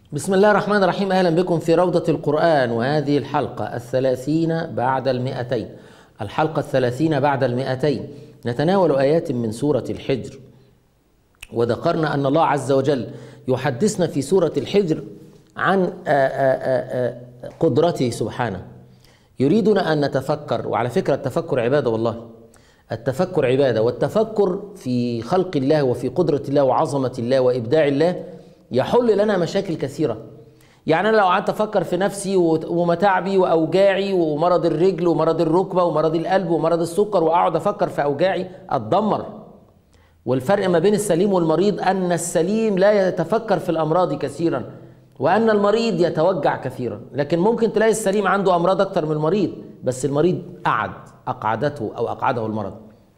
بسم الله الرحمن الرحيم أهلا بكم في روضة القرآن وهذه الحلقة الثلاثين بعد المئتين الحلقة الثلاثين بعد المئتين نتناول آيات من سورة الحجر وذكرنا أن الله عز وجل يحدثنا في سورة الحجر عن آآ آآ آآ قدرته سبحانه يريدنا أن نتفكر وعلى فكرة التفكر عبادة والله التفكر عبادة والتفكر في خلق الله وفي قدرة الله وعظمة الله وإبداع الله يحل لنا مشاكل كثيرة يعني أنا لو قعدت أفكر في نفسي ومتاعبي وأوجاعي ومرض الرجل ومرض الركبة ومرض القلب ومرض السكر وأقعد أفكر في أوجاعي أتدمر والفرق ما بين السليم والمريض أن السليم لا يتفكر في الأمراض كثيرا وأن المريض يتوجع كثيرا لكن ممكن تلاقي السليم عنده أمراض أكتر من المريض بس المريض قعد أقعدته أو أقعده المرض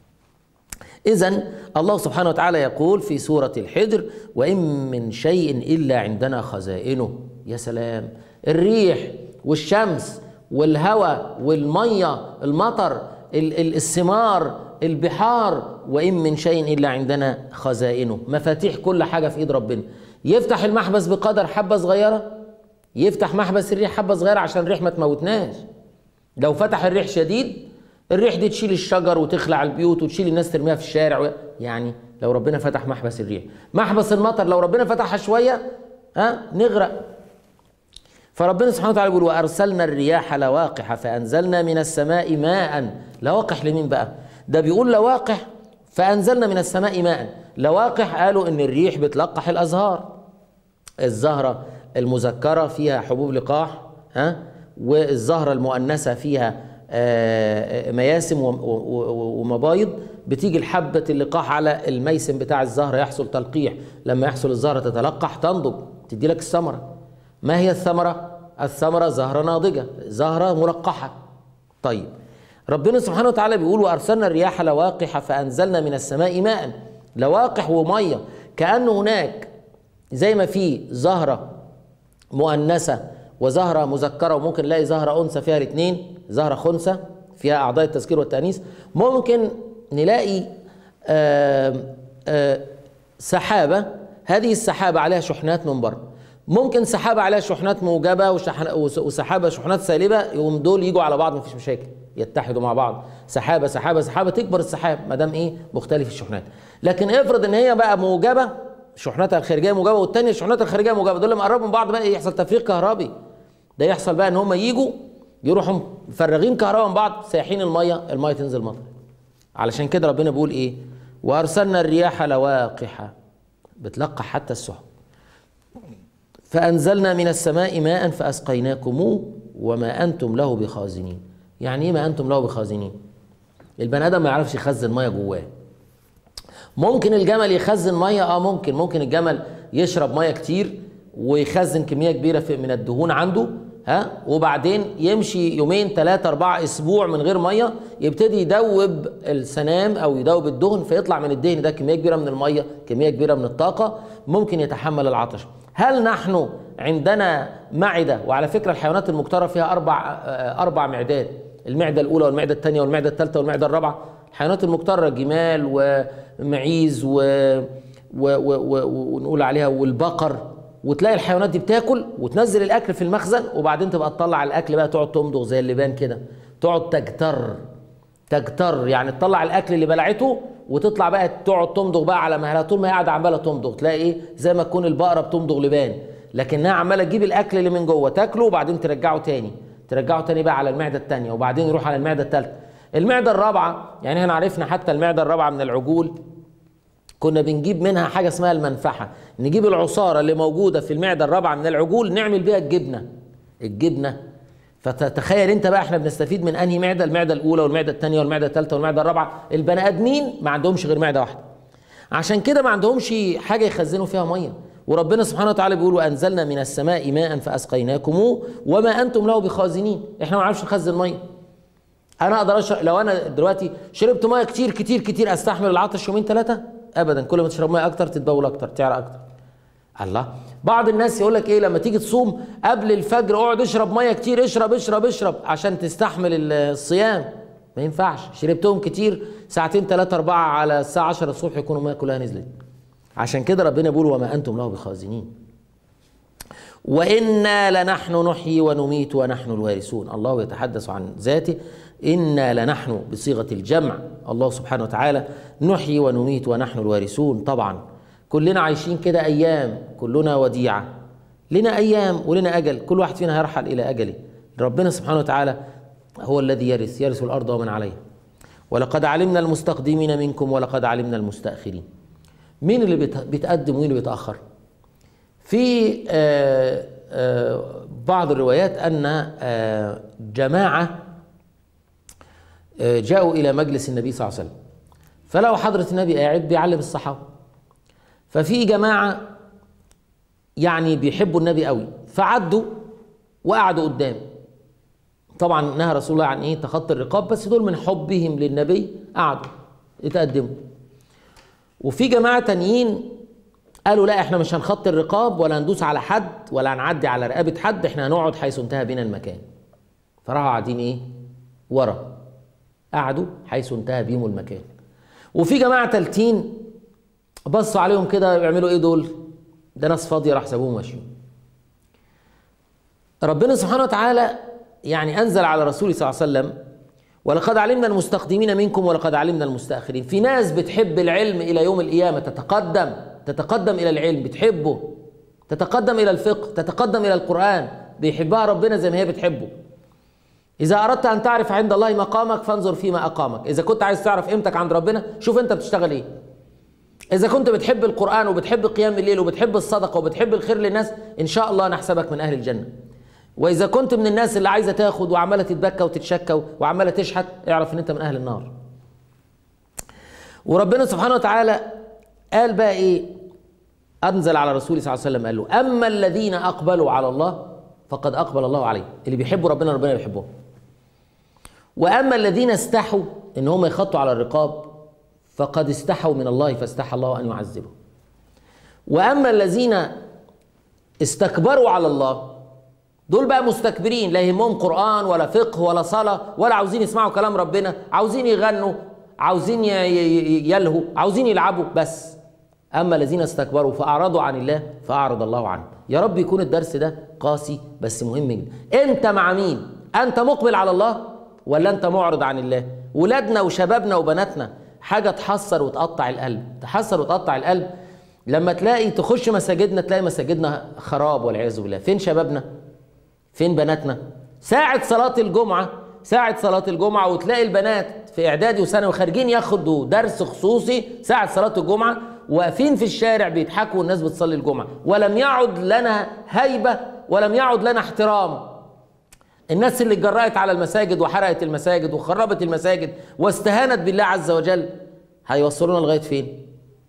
إذا الله سبحانه وتعالى يقول في سورة الحجر وإن من شيء إلا عندنا خزائنه يا سلام الريح والشمس والهواء والمية المطر الثمار البحار وإن من شيء إلا عندنا خزائنه مفاتيح كل حاجة في إيد ربنا يفتح المحبس بقدر حبة صغيرة يفتح محبس الريح حبة صغيرة عشان الريح ما تموتناش لو فتح الريح شديد الريح دي تشيل الشجر وتخلع البيوت وتشيل الناس ترميها في الشارع و... يعني لو ربنا فتح محبس الريح محبس المطر لو ربنا فتحها شوية ها نغرق فربنا سبحانه وتعالى بيقول وارسلنا الرياح لواقح فانزلنا من السماء ماء لواقح لمين بقى ده بيقول لواقح فانزلنا من السماء ماء لواقح قالوا ان الريح بتلقح الازهار الزهره المذكره فيها حبوب لقاح ها والزهره المؤنثه فيها مياسم ومبايض بتيجي الحبة اللقاح على الميسم بتاع الزهرة يحصل تلقيح لما يحصل الزهرة تتلقح تنضج تدي لك الثمرة ما هي الثمرة؟ الثمرة زهرة ناضجة زهرة ملقحة طيب ربنا سبحانه وتعالى بيقول وأرسلنا الرياح لواقح فأنزلنا من السماء ماء لواقح ومية كأن هناك زي ما في زهرة مؤنثة وزهرة مذكرة وممكن نلاقي زهرة أنثى فيها الاثنين زهرة خنثى فيها أعضاء التذكير والتأنيث ممكن نلاقي آآ آآ سحابة هذه السحابة عليها شحنات من بره ممكن سحابة عليها شحنات موجبة وسحابة شحنات سالبة يقوم دول يجوا على بعض مفيش مشاكل يتحدوا مع بعض سحابة سحابة سحابة تكبر السحاب ما دام ايه مختلف الشحنات لكن افرض ان هي بقى موجبة شحناتها الخارجية موجبة والتانية شحناتها الخارجية موجبة دول لما قربوا من بعض بقى يحصل تفريغ كهربي ده يحصل بقى ان هم يجوا يروحوا مفرغين كهرباء من بعض سايحين الميه الميه تنزل مطر علشان كده ربنا بيقول ايه وارسلنا الرياح لواقح بتلقح حتى السحب فانزلنا من السماء ماء فاسقيناكموه وما انتم له بخازنين يعني ايه ما انتم له بخازنين البني ادم ما يعرفش يخزن ميه جواه ممكن الجمل يخزن ميه اه ممكن ممكن الجمل يشرب ميه كتير ويخزن كميه كبيره من الدهون عنده ها وبعدين يمشي يومين ثلاثة أربعة أسبوع من غير مية يبتدي يدوب السنام أو يدوب الدهن فيطلع من الدهن ده كمية كبيرة من المية كمية كبيرة من الطاقة ممكن يتحمل العطش هل نحن عندنا معدة وعلى فكرة الحيوانات المكترة فيها أربع أربع معدات المعدة الأولى والمعدة الثانية والمعدة الثالثة والمعدة الرابعة الحيوانات المكترة جمال ومعيز و... و... و... و... ونقول عليها والبقر وتلاقي الحيوانات دي بتاكل وتنزل الاكل في المخزن وبعدين تبقى تطلع الاكل بقى تقعد تمضغ زي اللبان كده تقعد تجتر تجتر يعني تطلع الاكل اللي بلعته وتطلع بقى تقعد تمضغ بقى على مهلها طول ما هي قاعده عماله تمضغ تلاقي ايه زي ما تكون البقره بتمضغ لبان لكنها عماله تجيب الاكل اللي من جوه تاكله وبعدين ترجعه تاني ترجعه تاني بقى على المعده الثانيه وبعدين يروح على المعده الثالثه المعده الرابعه يعني احنا عرفنا حتى المعده الرابعه من العجول كنا بنجيب منها حاجه اسمها المنفحه نجيب العصاره اللي موجوده في المعده الرابعه من العجول نعمل بيها الجبنه الجبنه فتتخيل انت بقى احنا بنستفيد من انهي معده المعده الاولى والمعده الثانيه والمعده الثالثه والمعده الرابعه البني ادمين ما عندهمش غير معده واحده عشان كده ما عندهمش حاجه يخزنوا فيها ميه وربنا سبحانه وتعالى بيقول وانزلنا من السماء ماء فاسقيناكموه وما انتم له بخازنين احنا ما نعرفش نخزن ميه انا اقدر اشرب لو انا دلوقتي شربت ميه كتير كتير كتير استحمل العطش يومين ثلاثه ابدا كل ما تشرب ميه اكتر تتبول اكتر تعرق اكتر الله بعض الناس يقول لك ايه لما تيجي تصوم قبل الفجر اقعد اشرب ميه كتير اشرب اشرب اشرب عشان تستحمل الصيام ما ينفعش شربتهم كتير ساعتين ثلاثة أربعة على الساعة 10 الصبح يكونوا الميه كلها نزلت عشان كده ربنا بيقول وما أنتم له بخازنين وإنا لنحن نحيي ونميت ونحن الوارثون الله يتحدث عن ذاته إنا لنحن بصيغة الجمع الله سبحانه وتعالى نحيي ونميت ونحن الوارثون طبعا كلنا عايشين كده أيام كلنا وديعة لنا أيام ولنا أجل كل واحد فينا هيرحل إلى أجله ربنا سبحانه وتعالى هو الذي يرث يرث الأرض ومن عليها ولقد علمنا المستقدمين منكم ولقد علمنا المستأخرين مين اللي بيتقدم ومين اللي بيتأخر في آه، آه، بعض الروايات أن آه، جماعة جاءوا إلى مجلس النبي صلى الله عليه وسلم فلو حضرة النبي قاعد بيعلم الصحابة ففي جماعة يعني بيحبوا النبي قوي فعدوا وقعدوا قدام طبعا نهى رسول الله عن ايه تخطي الرقاب بس دول من حبهم للنبي قعدوا يتقدموا وفي جماعه تانيين قالوا لا احنا مش هنخطي الرقاب ولا هندوس على حد ولا هنعدي على رقبه حد احنا هنقعد حيث انتهى بنا المكان فراحوا قاعدين ايه ورا قعدوا حيث انتهى بيهم المكان وفي جماعه تالتين بصوا عليهم كده بيعملوا ايه دول ده ناس فاضيه راح سابوهم ماشيين ربنا سبحانه وتعالى يعني انزل على رسوله صلى الله عليه وسلم ولقد علمنا المستقدمين منكم ولقد علمنا المستاخرين في ناس بتحب العلم الى يوم القيامه تتقدم تتقدم الى العلم بتحبه تتقدم الى الفقه تتقدم الى القران بيحبها ربنا زي ما هي بتحبه إذا أردت أن تعرف عند الله مقامك فانظر فيما أقامك إذا كنت عايز تعرف قيمتك عند ربنا شوف أنت بتشتغل إيه إذا كنت بتحب القرآن وبتحب قيام الليل وبتحب الصدقة وبتحب الخير للناس إن شاء الله نحسبك من أهل الجنة واذا كنت من الناس اللي عايزه تاخد وعماله تتبكى وتتشكى وعماله تشحت اعرف ان انت من اهل النار وربنا سبحانه وتعالى قال بقى ايه انزل على رسول صلى الله عليه وسلم قال له اما الذين اقبلوا على الله فقد اقبل الله عليه اللي بيحبوا ربنا ربنا بيحبهم واما الذين استحوا ان هم يخطوا على الرقاب فقد استحوا من الله فاستحى الله ان يعذبهم واما الذين استكبروا على الله دول بقى مستكبرين لا يهمهم قرآن ولا فقه ولا صلاة ولا عاوزين يسمعوا كلام ربنا عاوزين يغنوا عاوزين يلهوا عاوزين يلعبوا بس أما الذين استكبروا فأعرضوا عن الله فأعرض الله عنه يا رب يكون الدرس ده قاسي بس مهم جدا أنت مع مين أنت مقبل على الله ولا أنت معرض عن الله ولادنا وشبابنا وبناتنا حاجة تحسر وتقطع القلب تحسر وتقطع القلب لما تلاقي تخش مساجدنا تلاقي مساجدنا خراب والعياذ بالله فين شبابنا فين بناتنا ساعة صلاة الجمعة ساعة صلاة الجمعة وتلاقي البنات في إعدادي وثانوي خارجين ياخدوا درس خصوصي ساعة صلاة الجمعة واقفين في الشارع بيضحكوا والناس بتصلي الجمعة ولم يعد لنا هيبة ولم يعد لنا احترام الناس اللي اتجرأت على المساجد وحرقت المساجد وخربت المساجد واستهانت بالله عز وجل هيوصلونا لغاية فين؟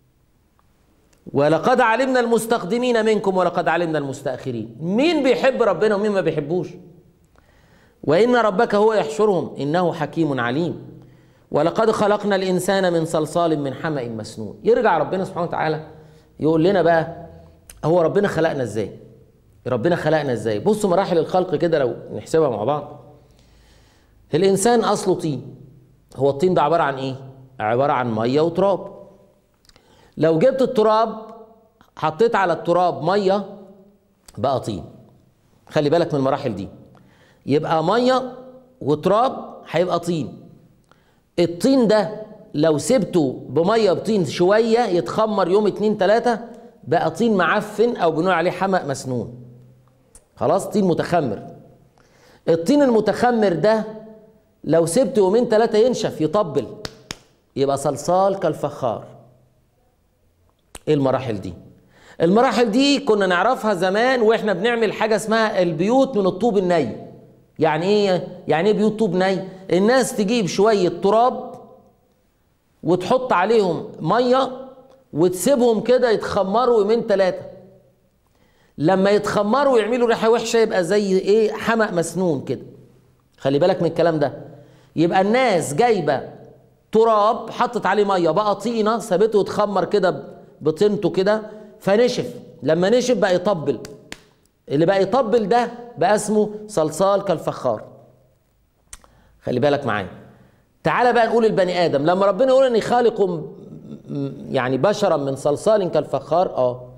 ولقد علمنا المستقدمين منكم ولقد علمنا المستأخرين مين بيحب ربنا ومين ما بيحبوش وإن ربك هو يحشرهم إنه حكيم عليم ولقد خلقنا الإنسان من صلصال من حمأ مسنون يرجع ربنا سبحانه وتعالى يقول لنا بقى هو ربنا خلقنا ازاي ربنا خلقنا ازاي بصوا مراحل الخلق كده لو نحسبها مع بعض الإنسان أصله طين هو الطين ده عبارة عن إيه؟ عبارة عن مية وتراب لو جبت التراب حطيت على التراب ميه بقى طين خلي بالك من المراحل دي يبقى ميه وتراب هيبقى طين الطين ده لو سبته بميه بطين شويه يتخمر يوم اتنين تلاته بقى طين معفن او بنقول عليه حمأ مسنون خلاص طين متخمر الطين المتخمر ده لو سبته يومين ثلاثه ينشف يطبل يبقى صلصال كالفخار ايه المراحل دي المراحل دي كنا نعرفها زمان واحنا بنعمل حاجه اسمها البيوت من الطوب الني يعني ايه يعني ايه بيوت طوب ني الناس تجيب شويه تراب وتحط عليهم ميه وتسيبهم كده يتخمروا يومين ثلاثه لما يتخمروا ويعملوا ريحه وحشه يبقى زي ايه حمأ مسنون كده خلي بالك من الكلام ده يبقى الناس جايبه تراب حطت عليه ميه بقى طينه سابته يتخمر كده بطينته كده فنشف لما نشف بقى يطبل اللي بقى يطبل ده بقى اسمه صلصال كالفخار خلي بالك معايا تعالى بقى نقول البني ادم لما ربنا يقول اني خالق يعني بشرا من صلصال كالفخار اه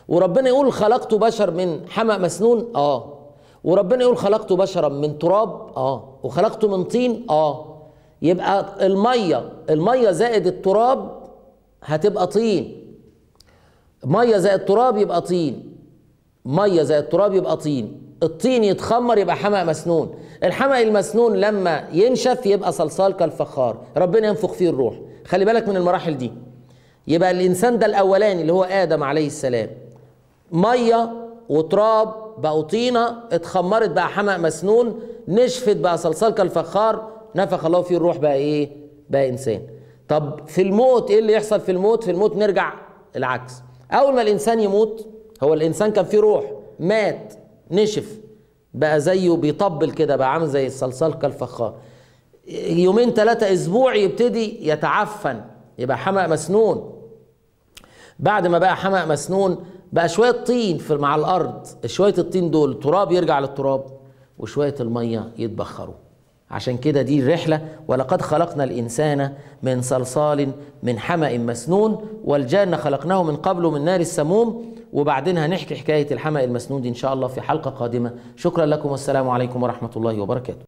وربنا يقول خلقت بشر من حمأ مسنون اه وربنا يقول خلقت بشرا من تراب اه وخلقته من طين اه يبقى الميه الميه زائد التراب هتبقى طين ميه زائد تراب يبقى طين ميه زائد تراب يبقى طين الطين يتخمر يبقى حمأ مسنون الحمأ المسنون لما ينشف يبقى صلصال كالفخار ربنا ينفخ فيه الروح خلي بالك من المراحل دي يبقى الانسان ده الاولاني اللي هو ادم عليه السلام ميه وتراب بقوا طينه اتخمرت بقى حمأ مسنون نشفت بقى صلصال كالفخار نفخ الله فيه الروح بقى ايه بقى انسان طب في الموت ايه اللي يحصل في الموت في الموت نرجع العكس اول ما الانسان يموت هو الانسان كان فيه روح مات نشف بقى زيه بيطبل كده بقى عامل زي الصلصال كالفخار يومين ثلاثة اسبوع يبتدي يتعفن يبقى حمأ مسنون بعد ما بقى حمأ مسنون بقى شوية طين في مع الأرض شوية الطين دول تراب يرجع للتراب وشوية المية يتبخروا عشان كده دي الرحلة ولقد خلقنا الإنسان من صلصال من حمأ مسنون والجان خلقناه من قبل من نار السموم وبعدين هنحكي حكاية الحمأ المسنون دي إن شاء الله في حلقة قادمة شكرا لكم والسلام عليكم ورحمة الله وبركاته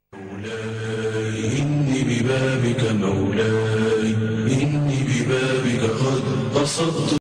إني ببابك مولاي إني ببابك قد بسطت